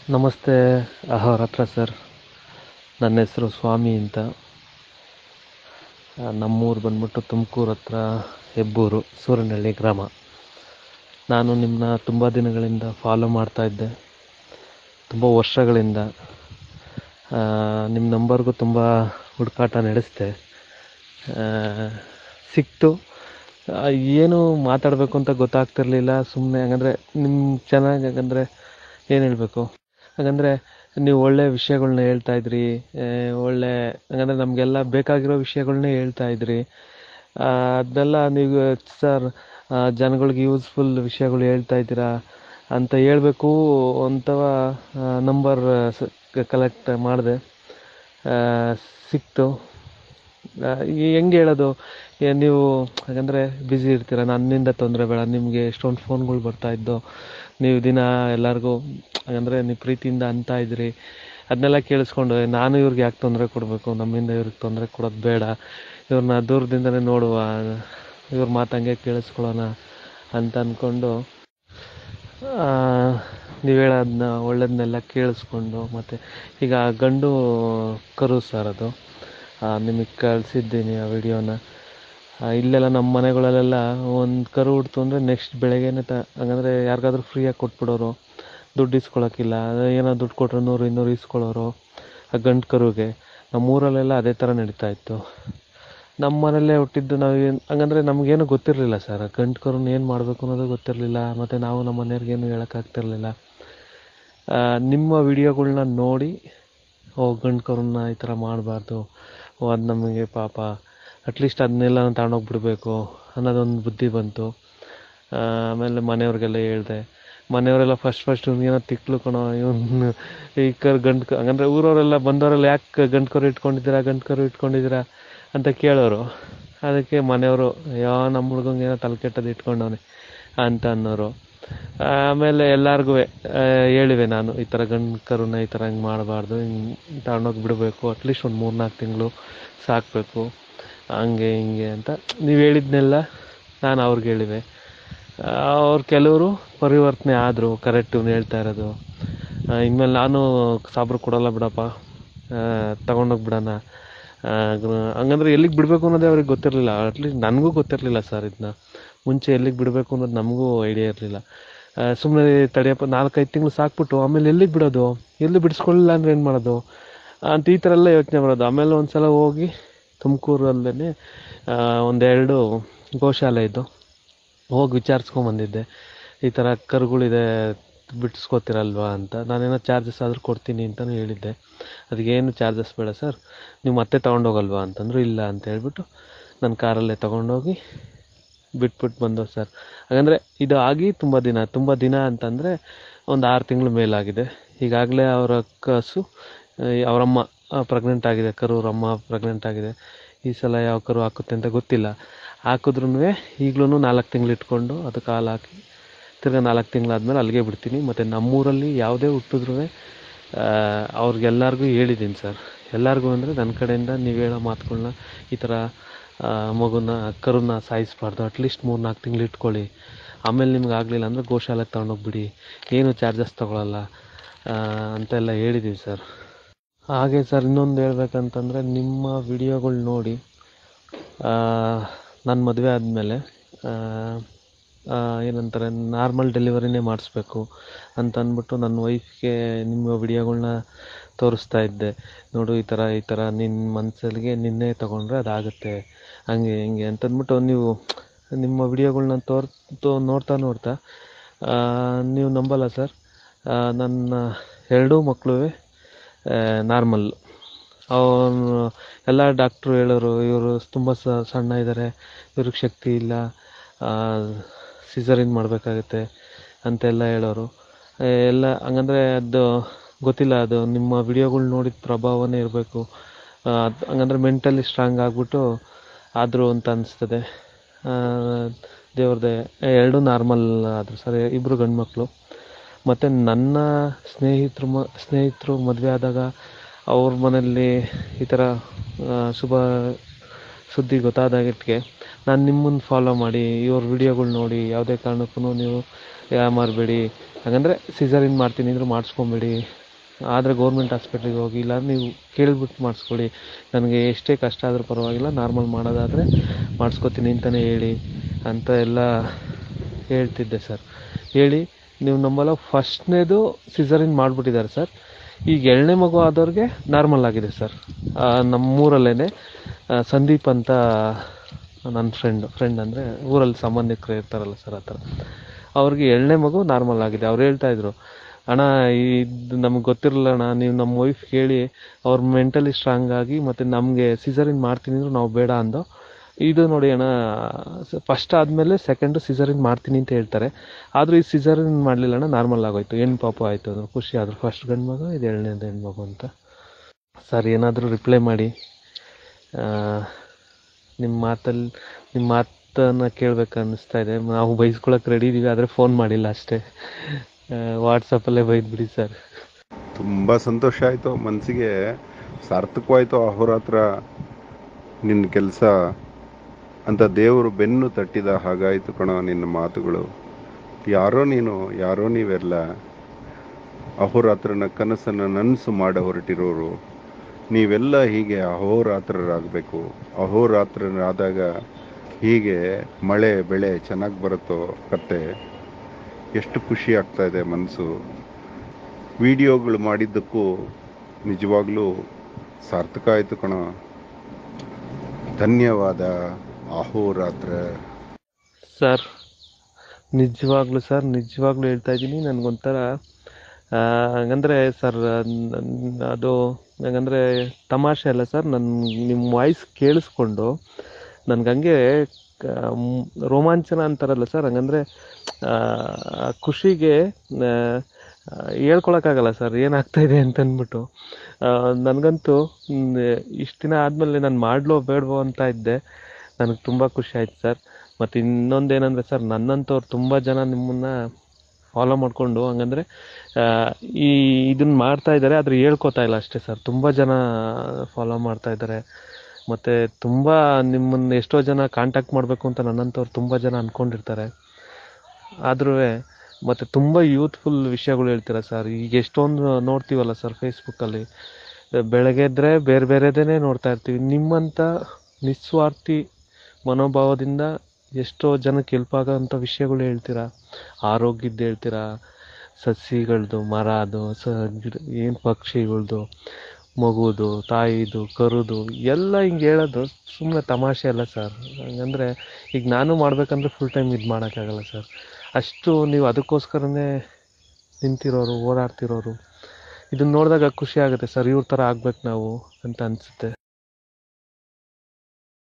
ನಮಸ್ತೆ ಅಹೋರಾತ್ರ ಸರ್ ನನ್ನ ಹೆಸರು ಸ್ವಾಮಿ ಅಂತ ಆ, ನಮ್ಮೂರು ಬಂದ್ಬಿಟ್ಟು ತುಮಕೂರು ಹತ್ರ ಹೆಬ್ಬೂರು ಸೂರನಹಳ್ಳಿ ಗ್ರಾಮ ನಾನು ನಿಮ್ಮನ್ನ ತುಂಬ ದಿನಗಳಿಂದ ಫಾಲೋ ಮಾಡ್ತಾ ಇದ್ದೆ ತುಂಬ ವರ್ಷಗಳಿಂದ ಆ, ನಿಮ್ಮ ನಂಬರ್ಗೂ ತುಂಬ ಹುಡುಕಾಟ ನಡೆಸಿದೆ ಆ, ಸಿಕ್ತು ಆ, ಏನು ಮಾತಾಡಬೇಕು ಅಂತ ಗೊತ್ತಾಗ್ತಿರ್ಲಿಲ್ಲ ಸುಮ್ಮನೆ ಹಂಗಂದ್ರೆ ನಿಮ್ಮ ಚೆನ್ನಾಗಿ ಹಂಗಂದ್ರೆ ಏನು ಹೇಳಬೇಕು ಹಾಗಂದ್ರೆ ನೀವು ಒಳ್ಳೆ ವಿಷಯಗಳ್ನ ಹೇಳ್ತಾ ಇದ್ರಿ ಆ, ಒಳ್ಳೆ ಹಂಗಂದ್ರೆ ನಮಗೆಲ್ಲ ಬೇಕಾಗಿರೋ ವಿಷಯಗಳ್ನೇ ಹೇಳ್ತಾ ಇದ್ರಿ ಆ, ಅದನ್ನೆಲ್ಲ ನೀವು ಸರ್ ಜನಗಳಿಗೆ ಯೂಸ್ಫುಲ್ ವಿಷಯಗಳು ಹೇಳ್ತಾ ಇದ್ದೀರಾ ಅಂತ ಹೇಳಬೇಕು ಅಂತವ ನಂಬರ್ ಕಲೆಕ್ಟ್ ಮಾಡಿದೆ ಸಿಕ್ತು ಆ, ಈ ಹೆಂಗೆ ಹೇಳೋದು ಏ, ನೀವು ಹಾಗಂದ್ರೆ ಬ್ಯುಸಿ ಇರ್ತೀರ ನನ್ನಿಂದ ತೊಂದರೆ ಬೇಡ ನಿಮಗೆ ಎಷ್ಟೊಂದು ಫೋನ್ಗಳು ಬರ್ತಾ ಇದ್ದು ನೀವು ದಿನ ಎಲ್ಲರಿಗೂ ಹಾಗಂದ್ರೆ ನೀವು ಪ್ರೀತಿಯಿಂದ ಅಂತ ಇದ್ರಿ ಅದನ್ನೆಲ್ಲ ಕೇಳಿಸ್ಕೊಂಡು ಏ, ನಾನು ಇವ್ರಿಗೆ ಯಾಕೆ ತೊಂದರೆ ಕೊಡಬೇಕು ನಮ್ಮಿಂದ ಇವ್ರಿಗೆ ತೊಂದರೆ ಕೊಡೋದು ಬೇಡ ಇವ್ರನ್ನ ದೂರದಿಂದನೇ ನೋಡುವ ಇವ್ರ ಮಾತಂಗೆ ಕೇಳಿಸ್ಕೊಳ್ಳೋಣ ಅಂತ ಅಂದ್ಕೊಂಡು ನೀವು ಹೇಳೋದನ್ನ ಒಳ್ಳೇದನ್ನೆಲ್ಲ ಕೇಳಿಸ್ಕೊಂಡು ಮತ್ತು ಈಗ ಗಂಡು ಕರು ಸರ್ ಅದು ನಿಮಗೆ ಕಳಿಸಿದ್ದೀನಿ ಆ ವಿಡಿಯೋನ ಇಲ್ಲೆಲ್ಲ ನಮ್ಮ ಮನೆಗಳಲ್ಲೆಲ್ಲ ಒಂದು ಕರು ಹುಡ್ತು ಅಂದರೆ ನೆಕ್ಸ್ಟ್ ಬೆಳಗ್ಗೆನೇ ತ ಹಂಗಂದ್ರೆ ಯಾರಿಗಾದ್ರೂ ಫ್ರೀಯಾಗಿ ಕೊಟ್ಬಿಡೋರು ದುಡ್ಡು ಇಸ್ಕೊಳಕ್ಕಿಲ್ಲ ಅದೇ ಏನೋ ದುಡ್ಡು ಕೊಟ್ಟರೆ ನೂರು ಇನ್ನೂರು ಇಸ್ಕೊಳ್ಳೋರು ಆ ಗಂಡು ಕರುಗೆ ನಮ್ಮೂರಲ್ಲೆಲ್ಲ ಅದೇ ಥರ ನಡೀತಾ ಇತ್ತು ನಮ್ಮ ಮನೆಯಲ್ಲೇ ಹುಟ್ಟಿದ್ದು ನಾವು ಏನು ಹಂಗಂದ್ರೆ ನಮಗೇನು ಗೊತ್ತಿರಲಿಲ್ಲ ಸರ್ ಗಂಡು ಕರುನ ಏನು ಮಾಡಬೇಕು ಅನ್ನೋದು ಗೊತ್ತಿರಲಿಲ್ಲ ಮತ್ತು ನಾವು ನಮ್ಮ ಮನೆಯವ್ರಿಗೇನು ಹೇಳೋಕ್ಕಾಗ್ತಿರ್ಲಿಲ್ಲ ಆ, ನಿಮ್ಮ ವಿಡಿಯೋಗಳ್ನ ನೋಡಿ ಓ ಗಂಡು ಕರುನ ಈ ಥರ ಮಾಡಬಾರ್ದು ಓ ಅದು ನಮಗೆ ಪಾಪ ಅಟ್ಲೀಸ್ಟ್ ಅದನ್ನೆಲ್ಲ ತಗೊಂಡೋಗ್ಬಿಡ್ಬೇಕು ಅನ್ನೋದೊಂದು ಬುದ್ಧಿ ಬಂತು ಆ, ಆಮೇಲೆ ಮನೆಯವ್ರಿಗೆಲ್ಲ ಹೇಳಿದೆ ಮನೆಯವರೆಲ್ಲ ಫಸ್ಟ್ ಫಸ್ಟ್ ಏನೋ ತಿಕ್ಲು ಕಣೋ ಇವನು ಈ ಕರು ಗಂಡು ಕ ಹಂಗಂದ್ರೆ ಊರವರೆಲ್ಲ ಬಂದವರೆಲ್ಲ ಯಾಕೆ ಗಂಡು ಕರು ಇಟ್ಕೊಂಡಿದ್ದೀರಾ ಗಂಡು ಕರು ಇಟ್ಕೊಂಡಿದ್ದೀರಾ ಅಂತ ಕೇಳೋರು ಅದಕ್ಕೆ ಮನೆಯವರು ಯಾ ನಮ್ಮ ಹುಡ್ಗಂಗೆ ಏನೋ ತಲೆ ಕೆಟ್ಟದ್ದು ಇಟ್ಕೊಂಡವನೆ ಅಂತ ಅನ್ನೋರು ಆಮೇಲೆ ಎಲ್ಲರಿಗೂ ಹೇಳಿವೆ ನಾನು ಈ ಥರ ಗಂಡು ಕರುನ ಈ ಥರ ಹಿಂಗೆ ಮಾಡಬಾರ್ದು ಹಿಂಗೆ ತಗೊಂಡೋಗಿ ಬಿಡಬೇಕು ಅಟ್ಲೀಸ್ಟ್ ಒಂದು ಮೂರು ನಾಲ್ಕು ತಿಂಗಳು ಸಾಕಬೇಕು ಹಂಗೆ ಹಿಂಗೆ ಅಂತ ನೀವು ಹೇಳಿದ್ನೆಲ್ಲ ನಾನು ಅವ್ರಿಗೆ ಹೇಳಿವೆ ಅವ್ರು ಕೆಲವರು ಪರಿವರ್ತನೆ ಆದರು ಕರೆಕ್ಟ್ ಇವ್ನು ಹೇಳ್ತಾ ಇರೋದು ಆ, ಇನ್ಮೇಲೆ ನಾನು ಸಾಬ್ರು ಕೊಡಲ್ಲ ಬಿಡಪ್ಪ ತಗೊಂಡೋಗಿ ಬಿಡೋಣ ಹಂಗಂದ್ರೆ ಎಲ್ಲಿಗೆ ಬಿಡಬೇಕು ಅನ್ನೋದೇ ಅವ್ರಿಗೆ ಗೊತ್ತಿರಲಿಲ್ಲ ಅಟ್ಲೀಸ್ಟ್ ನನಗೂ ಗೊತ್ತಿರಲಿಲ್ಲ ಸರ್ ಇದನ್ನ ಮುಂಚೆ ಎಲ್ಲಿಗೆ ಬಿಡಬೇಕು ಅನ್ನೋದು ನಮಗೂ ಐಡಿಯಾ ಇರಲಿಲ್ಲ ಸುಮ್ಮನೆ ತಡೆಯಪ್ಪ ನಾಲ್ಕೈದು ತಿಂಗಳು ಸಾಕ್ಬಿಟ್ಟು ಆಮೇಲೆ ಎಲ್ಲಿಗೆ ಬಿಡೋದು ಎಲ್ಲಿ ಬಿಡಿಸ್ಕೊಳ್ಳಿಲ್ಲ ಅಂದ್ರೆ ಏನು ಮಾಡೋದು ಅಂತ ಈ ಥರ ಎಲ್ಲ ಯೋಚನೆ ಮಾಡೋದು ಆಮೇಲೆ ಒಂದು ಸಲ ಹೋಗಿ ತುಮಕೂರಲ್ಲೇ ಒಂದೆರಡು ಗೋಶಾಲೆ ಇದ್ದು ಹೋಗಿ ವಿಚಾರಿಸ್ಕೊಂಬಂದಿದ್ದೆ ಈ ಥರ ಕರುಗಳಿದೆ ಬಿಡಿಸ್ಕೋತೀರಲ್ವಾ ಅಂತ ನಾನೇನೋ ಚಾರ್ಜಸ್ ಆದರೂ ಕೊಡ್ತೀನಿ ಅಂತಲೂ ಹೇಳಿದ್ದೆ ಅದಕ್ಕೇನು ಚಾರ್ಜಸ್ ಬೇಡ ಸರ್ ನೀವು ಮತ್ತೆ ತೊಗೊಂಡೋಗಲ್ವಾ ಅಂತಂದ್ರು ಇಲ್ಲ ಅಂತ ಹೇಳ್ಬಿಟ್ಟು ನನ್ನ ಕಾರಲ್ಲೇ ತೊಗೊಂಡೋಗಿ ಬಿಟ್ಬಿಟ್ಟು ಬಂದೋ ಸರ್ ಹಾಗಂದ್ರೆ ಇದು ಆಗಿ ತುಂಬ ದಿನ ತುಂಬ ದಿನ ಅಂತಂದರೆ ಒಂದು ಆರು ತಿಂಗಳ ಮೇಲಾಗಿದೆ ಈಗಾಗಲೇ ಅವರ ಕಸು ಆ, ಅವರಮ್ಮ ಪ್ರೆಗ್ನೆಂಟ್ ಆಗಿದೆ ಕರು ಅವ್ರ ಅಮ್ಮ ಪ್ರೆಗ್ನೆಂಟ್ ಆಗಿದೆ ಈ ಸಲ ಯಾವ ಕರು ಹಾಕುತ್ತೆ ಅಂತ ಗೊತ್ತಿಲ್ಲ ಹಾಕಿದ್ರೂ ಈಗಲೂ ನಾಲ್ಕು ತಿಂಗಳು ಇಟ್ಕೊಂಡು ಅದಕ್ಕೆ ಹಾಲು ಹಾಕಿ ತಿರ್ಗಾ ನಾಲ್ಕು ತಿಂಗಳಾದ್ಮೇಲೆ ಅಲ್ಲಿಗೆ ಬಿಡ್ತೀನಿ ಮತ್ತು ನಮ್ಮೂರಲ್ಲಿ ಯಾವುದೇ ಹುಟ್ಟಿದ್ರೂ ಅವ್ರಿಗೆಲ್ಲರಿಗೂ ಹೇಳಿದ್ದೀನಿ ಸರ್ ಎಲ್ಲರಿಗೂ ಅಂದರೆ ನನ್ನ ಕಡೆಯಿಂದ ನೀವು ಹೇಳೋ ಮಾತುಗಳ್ನ ಈ ಥರ ಆ, ಮಗುನ ಕರುನ ಸಾಯಿಸಬಾರ್ದು ಅಟ್ಲೀಸ್ಟ್ ಮೂರು ನಾಲ್ಕು ತಿಂಗಳು ಇಟ್ಕೊಳ್ಳಿ ಆಮೇಲೆ ನಿಮ್ಗೆ ಆಗಲಿಲ್ಲ ಅಂದರೆ ಗೋಶಾಲೆಗೆ ತೊಗೊಂಡೋಗ್ಬಿಡಿ ಏನು ಚಾರ್ಜಸ್ ತೊಗೊಳಲ್ಲ ಆ, ಅಂತೆಲ್ಲ ಹೇಳಿದ್ದೀವಿ ಸರ್ ಹಾಗೆ ಸರ್ ಇನ್ನೊಂದು ಹೇಳ್ಬೇಕಂತಂದರೆ ನಿಮ್ಮ ವಿಡಿಯೋಗಳು ನೋಡಿ ನನ್ನ ಮದುವೆ ಆದಮೇಲೆ ಏನಂತಾರೆ ನಾರ್ಮಲ್ ಡೆಲಿವರಿನೇ ಮಾಡಿಸ್ಬೇಕು ಅಂತ ಅಂದ್ಬಿಟ್ಟು ನನ್ನ ವೈಫ್ಗೆ ನಿಮ್ಮ ವಿಡಿಯೋಗಳ್ನ ತೋರಿಸ್ತಾ ಇದ್ದೆ ನೋಡು ಈ ಥರ ಈ ಥರ ನಿನ್ನ ಮನಸ್ಸಲ್ಲಿಗೆ ನಿನ್ನೆ ತೊಗೊಂಡ್ರೆ ಅದಾಗುತ್ತೆ ಹಂಗೆ ಹಿಂಗೆ ಅಂತಂದ್ಬಿಟ್ಟು ನೀವು ನಿಮ್ಮ ವಿಡಿಯೋಗಳ್ನ ತೋರ್ ತೋ ನೋಡ್ತಾ ನೋಡ್ತಾ ಆ, ನೀವು ನಂಬಲ್ಲ ಸರ್ ಆ, ನನ್ನ ಎರಡೂ ಮಕ್ಕಳು ನಾರ್ಮಲ್ ಅವನು ಎಲ್ಲ ಡಾಕ್ಟ್ರು ಹೇಳೋರು ಇವರು ತುಂಬ ಸಣ್ಣ ಇದ್ದಾರೆ ಇವ್ರಿಗೆ ಶಕ್ತಿ ಇಲ್ಲ ಸಿಸರಿನ್ ಮಾಡಬೇಕಾಗತ್ತೆ ಅಂತೆಲ್ಲ ಹೇಳೋರು ಆ, ಎಲ್ಲ ಹಂಗಂದ್ರೆ ಅದು ಗೊತ್ತಿಲ್ಲ ಅದು ನಿಮ್ಮ ವಿಡಿಯೋಗಳು ನೋಡಿದ ಪ್ರಭಾವನೇ ಇರಬೇಕು ಹಂಗಂದ್ರೆ ಮೆಂಟಲಿ ಸ್ಟ್ರಾಂಗ್ ಆಗಿಬಿಟ್ಟು ಆದರು ಅಂತ ಅನಿಸ್ತದೆ ದೇವ್ರದೇ ಎರಡೂ ನಾರ್ಮಲ್ ಆದರು ಸರ್ ಇಬ್ಬರು ಗಂಡು ಮಕ್ಕಳು ಮತ್ತು ನನ್ನ ಸ್ನೇಹಿತರು ಮ ಸ್ನೇಹಿತರು ಮದುವೆ ಆದಾಗ ಅವ್ರ ಮನೆಯಲ್ಲಿ ಈ ಥರ ಆ, ಶುಭ ಸುದ್ದಿ ಗೊತ್ತಾದಾಗಿಟ್ಗೆ ನಾನು ನಿಮ್ಮನ್ನು ಫಾಲೋ ಮಾಡಿ ಇವ್ರ ವಿಡಿಯೋಗಳು ನೋಡಿ ಯಾವುದೇ ಕಾರಣಕ್ಕೂ ನೀವು ಯಾ ಮಾರಬೇಡಿ ಹಾಗಂದರೆ ಸಿಸರಿನ್ ಮಾಡ್ತೀನಿ ಅಂದರೂ ಮಾಡಿಸ್ಕೊಂಬೇಡಿ ಆದರೆ ಗೌರ್ಮೆಂಟ್ ಹಾಸ್ಪಿಟ್ಲಿಗೆ ಹೋಗಿ ಇಲ್ಲ ನೀವು ಕೇಳಿಬಿಟ್ಟು ಮಾಡಿಸ್ಕೊಳ್ಳಿ ನನಗೆ ಎಷ್ಟೇ ಕಷ್ಟ ಆದರೂ ಪರವಾಗಿಲ್ಲ ನಾರ್ಮಲ್ ಮಾಡೋದಾದರೆ ಮಾಡಿಸ್ಕೊತೀನಿ ಅಂತಲೇ ಹೇಳಿ ಅಂತ ಎಲ್ಲ ಹೇಳ್ತಿದ್ದೆ ಸರ್ ಹೇಳಿ ನೀವು ನಂಬಲ್ಲ ಫಸ್ಟ್ನೇದು ಸಿಸರಿನ್ ಮಾಡಿಬಿಟ್ಟಿದ್ದಾರೆ ಸರ್ ಈಗ ಎರಡನೇ ಮಗು ಆದವ್ರಿಗೆ ನಾರ್ಮಲ್ ಆಗಿದೆ ಸರ್ ನಮ್ಮೂರಲ್ಲೇ ಸಂದೀಪ್ ಅಂತ ನನ್ನ ಫ್ರೆಂಡ್ ಫ್ರೆಂಡ್ ಅಂದರೆ ಊರಲ್ಲಿ ಸಂಬಂಧಿಕರು ಇರ್ತಾರಲ್ಲ ಸರ್ ಆ ಥರ ಅವ್ರಿಗೆ ಎರಡನೇ ಮಗು ನಾರ್ಮಲ್ ಆಗಿದೆ ಅವ್ರು ಹೇಳ್ತಾ ಇದ್ರು ಅಣ್ಣ ಇದು ನಮ್ಗೆ ಗೊತ್ತಿರಲಿಲ್ಲ ಅಣ್ಣ ನೀವು ನಮ್ಮ ವೈಫ್ ಕೇಳಿ ಅವ್ರು ಮೆಂಟಲಿ ಸ್ಟ್ರಾಂಗ್ ಆಗಿ ಮತ್ತು ನಮಗೆ ಸಿಸರಿನ್ ಮಾಡ್ತೀನಿ ಅಂದ್ರು ನಾವು ಬೇಡ ಅಂದೋ ಇದು ನೋಡಿ ಅಣ್ಣ ಫಸ್ಟ್ ಆದಮೇಲೆ ಸೆಕೆಂಡು ಸಿಸರಿನ್ ಮಾಡ್ತೀನಿ ಅಂತ ಹೇಳ್ತಾರೆ ಆದರೂ ಈ ಸಿಸರಿನ್ ಮಾಡಲಿಲ್ಲ ಅಣ್ಣ ನಾರ್ಮಲ್ ಆಗೋಯ್ತು ಹೆಣ್ಣು ಪಾಪ ಆಯಿತು ಅದು ಖುಷಿ ಆದರು ಫಸ್ಟ್ ಗಂಡು ಮಗು ಇದು ಎರಡನೇದು ಹೆಣ್ಣು ಮಗು ಅಂತ ಸರ್ ಏನಾದರೂ ರಿಪ್ಲೈ ಮಾಡಿ ನಿಮ್ಮ ಮಾತಲ್ಲಿ ನಿಮ್ಮ ಮಾತನ್ನು ಕೇಳಬೇಕು ಅನ್ನಿಸ್ತಾ ಇದೆ ನಾವು ಬೈಸ್ಕೊಳಕ್ಕೆ ರೆಡಿ ಇದ್ದೀವಿ ಆದರೆ ಫೋನ್ ಮಾಡಿಲ್ಲ ಅಷ್ಟೇ ವಾಟ್ಸಪ್ಪಲ್ಲೇ ಬೈದ್ಬಿಡಿ ಸರ್ ತುಂಬ ಸಂತೋಷ ಆಯಿತು ಮನಸ್ಸಿಗೆ ಸಾರ್ಥಕವಾಯಿತು ಅಹೋರಾತ್ರ ನಿನ್ನ ಕೆಲಸ ಅಂತ ದೇವರು ಬೆನ್ನು ತಟ್ಟಿದ ಹಾಗಾಯಿತು ಕಣೋ ನಿನ್ನ ಮಾತುಗಳು ಯಾರೋ ನೀನು ಯಾರೋ ನೀವೆಲ್ಲ ಅಹೋರಾತ್ರನ ಕನಸನ್ನು ನನಸು ಮಾಡ ಹೊರಟಿರೋರು ನೀವೆಲ್ಲ ಹೀಗೆ ಅಹೋರಾತ್ರರಾಗಬೇಕು ಅಹೋರಾತ್ರರಾದಾಗ ಹೀಗೆ ಮಳೆ ಬೆಳೆ ಚೆನ್ನಾಗಿ ಬರುತ್ತೋ ಕತೆ ಎಷ್ಟು ಖುಷಿ ಆಗ್ತಾ ಇದೆ ಮನಸ್ಸು ವಿಡಿಯೋಗಳು ಮಾಡಿದ್ದಕ್ಕೂ ನಿಜವಾಗ್ಲೂ ಸಾರ್ಥಕ ಆಯಿತು ಕಣ ಧನ್ಯವಾದ ಅಹೋರಾತ್ರ ಸರ್ ನಿಜವಾಗ್ಲೂ ಸರ್ ನಿಜವಾಗ್ಲೂ ಹೇಳ್ತಾ ಇದ್ದೀನಿ ನನಗೊಂಥರ ಹಂಗಂದ್ರೆ ಸರ್ ನನ್- ಅದು ಹಂಗಂದ್ರೆ ತಮಾಷೆ ಅಲ್ಲ ಸರ್ ನನ್ನ ನಿಮ್ಮ ವಾಯ್ಸ್ ಕೇಳಿಸ್ಕೊಂಡು ನನಗೆ ಹಂಗೆ ಕ- ಮ್- ರೋಮಾಂಚನ ಅಂತಾರಲ್ಲ ಸರ್ ಹಂಗಂದ್ರೆ ಆ, ಆ ಖುಷಿಗೆ ಆ, ಆ, ಹೇಳ್ಕೊಳಕ್ಕಾಗಲ್ಲ ಸರ್ ಏನಾಗ್ತಾ ಇದೆ ಅಂತ ಅಂದ್ಬಿಟ್ಟು ಆ, ನನಗಂತೂ ಇಷ್ಟು ದಿನ ಆದಮೇಲೆ ನಾನು ಮಾಡ್ಲೋ ಬೇಡವೋ ಅಂತ ಇದ್ದೆ ನನಗೆ ತುಂಬ ಖುಷಿ ಆಯ್ತು ಸರ್ ಮತ್ತು ಇನ್ನೊಂದೇನೆಂದರೆ ಸರ್ ನನ್ನಂಥವ್ರು ತುಂಬ ಜನ ನಿಮ್ಮನ್ನು ಫಾಲೋ ಮಾಡಿಕೊಂಡು ಹಂಗಂದ್ರೆ ಆ, ಈ ಇದನ್ನ ಮಾಡ್ತಾ ಇದ್ದಾರೆ ಆದರೆ ಹೇಳ್ಕೊತಾ ಇಲ್ಲ ಅಷ್ಟೇ ಸರ್ ತುಂಬ ಜನ ಫಾಲೋ ಮಾಡ್ತಾ ಇದ್ದಾರೆ ಮತ್ತು ತುಂಬ ನಿಮ್ಮನ್ನು ಎಷ್ಟೋ ಜನ ಕಾಂಟ್ಯಾಕ್ಟ್ ಮಾಡಬೇಕು ಅಂತ ನನ್ನಂಥವ್ರು ತುಂಬ ಜನ ಅಂದ್ಕೊಂಡಿರ್ತಾರೆ ಆದ್ರೂ ಮತ್ತು ತುಂಬ ಯೂತ್ಫುಲ್ ವಿಷಯಗಳು ಹೇಳ್ತೀರ ಸರ್ ಈಗ ಎಷ್ಟೊಂದು ನೋಡ್ತೀವಲ್ಲ ಸರ್ ಫೇಸ್ಬುಕ್ಕಲ್ಲಿ ಬೆಳಗ್ಗೆ ಎದ್ದರೆ ಬೇರೆ ಬೇರೆದೇ ನೋಡ್ತಾ ಇರ್ತೀವಿ ನಿಮ್ಮಂಥ ನಿಸ್ವಾರ್ಥಿ ಮನೋಭಾವದಿಂದ ಎಷ್ಟೋ ಜನಕ್ಕೆ ಹೆಲ್ಪ್ ಆಗೋಂಥ ವಿಷಯಗಳು ಹೇಳ್ತೀರಾ ಆರೋಗ್ಯದ್ದು ಹೇಳ್ತೀರಾ ಸಸಿಗಳದ್ದು ಮರದು ಸ ಗಿಡ ಏನು ಪಕ್ಷಿಗಳದ್ದು ಮಗುದು ತಾಯಿದು ಕರುದು ಎಲ್ಲ ಹಿಂಗೆ ಹೇಳೋದು ಸುಮ್ಮನೆ ತಮಾಷೆ ಅಲ್ಲ ಸರ್ ಹಂಗಂದ್ರೆ ಈಗ ನಾನು ಮಾಡ್ಬೇಕಂದ್ರೆ ಫುಲ್ ಟೈಮ್ ಇದು ಮಾಡೋಕ್ಕಾಗಲ್ಲ ಸರ್ ಅಷ್ಟು ನೀವು ಅದಕ್ಕೋಸ್ಕರನೇ ನಿಂತಿರೋರು ಓಡಾಡ್ತಿರೋರು ಇದನ್ನ ನೋಡಿದಾಗ ಖುಷಿ ಆಗುತ್ತೆ ಸರ್ ಇವ್ರ ಥರ ಆಗ್ಬೇಕು ನಾವು ಅಂತ ಅನಿಸುತ್ತೆ